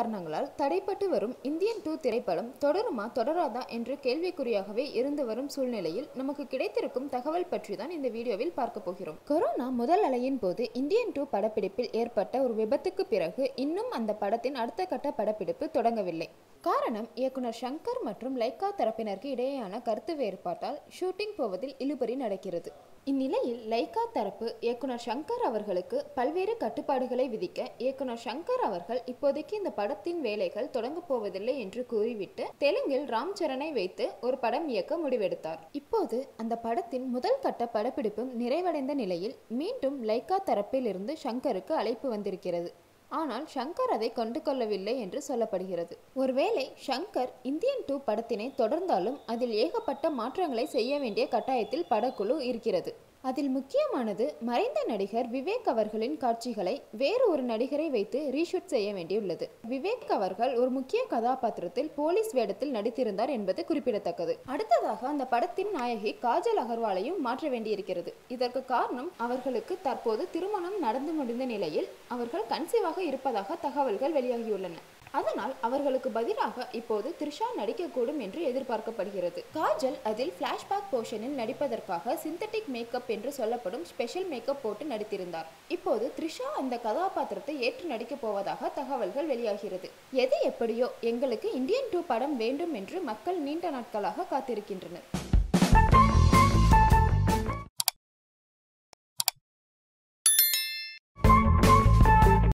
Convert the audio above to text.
காரணங்களால் தடைப்பட்டு வரும் இந்தியன் டூ திரைப்படம் தொடருமா தொடராதா என்று கேள்விக்குறியாகவே இருந்து வரும் சூழ்நிலையில் நமக்கு கிடைத்திருக்கும் தகவல் பற்றி தான் இந்த வீடியோவில் பார்க்க போகிறோம் கொரோனா முதல் அலையின் போது இந்தியன் டூ படப்பிடிப்பில் ஏற்பட்ட ஒரு விபத்துக்கு பிறகு இன்னும் அந்த படத்தின் அடுத்த கட்ட படப்பிடிப்பு தொடங்கவில்லை காரணம் இயக்குனர் சங்கர் மற்றும் லைக்கா தரப்பினருக்கு இடையேயான கருத்து வேறுபாட்டால் ஷூட்டிங் போவதில் இழுபறி நடக்கிறது இந்நிலையில் லைக்கா தரப்பு இயக்குனர் சங்கர் அவர்களுக்கு பல்வேறு கட்டுப்பாடுகளை விதிக்க இயக்குனர் சங்கர் அவர்கள் இப்போதைக்கு இந்த படத்தின் வேலைகள் தொடங்கப் போவதில்லை என்று கூறிவிட்டு தெலுங்கில் ராம் சரணை வைத்து ஒரு படம் இயக்க முடிவெடுத்தார் இப்போது அந்த படத்தின் முதல் கட்ட படப்பிடிப்பும் நிறைவடைந்த நிலையில் மீண்டும் லைக்கா தரப்பில் இருந்து சங்கருக்கு அழைப்பு வந்திருக்கிறது ஆனால் ஷங்கர் அதை கண்டு கொள்ளவில்லை என்று சொல்லப்படுகிறது ஒருவேளை ஷங்கர் இந்தியன் டூ படத்தினை தொடர்ந்தாலும் அதில் ஏகப்பட்ட மாற்றங்களை செய்ய வேண்டிய கட்டாயத்தில் படக்குழு இருக்கிறது அதில் முக்கியமானது மறைந்த நடிகர் விவேக் அவர்களின் காட்சிகளை வேறு ஒரு நடிகரை வைத்து ரீஷூட் செய்ய வேண்டியுள்ளது விவேக் அவர்கள் ஒரு முக்கிய கதாபாத்திரத்தில் போலீஸ் வேடத்தில் நடித்திருந்தார் என்பது குறிப்பிடத்தக்கது அடுத்ததாக அந்த படத்தின் நாயகி காஜல் அகர்வாலையும் மாற்ற வேண்டியிருக்கிறது இதற்கு காரணம் அவர்களுக்கு தற்போது திருமணம் நடந்து முடிந்த நிலையில் அவர்கள் கன்சீவாக இருப்பதாக தகவல்கள் வெளியாகியுள்ளன அதனால் அவர்களுக்கு பதிலாக இப்போது த்ரிஷா நடிக்கக்கூடும் என்று எதிர்பார்க்கப்படுகிறது காஜல் அதில் ஃபிளாஷ்பேக் போர்ஷனில் நடிப்பதற்காக சிந்தட்டிக் மேக்கப் என்று சொல்லப்படும் ஸ்பெஷல் மேக்கப் போட்டு நடித்திருந்தார் இப்போது த்ரிஷா அந்த கதாபாத்திரத்தை ஏற்று நடிக்கப் போவதாக தகவல்கள் வெளியாகிறது எது எப்படியோ எங்களுக்கு இந்தியன் டூ படம் வேண்டும் என்று மக்கள் நீண்ட நாட்களாக காத்திருக்கின்றனர்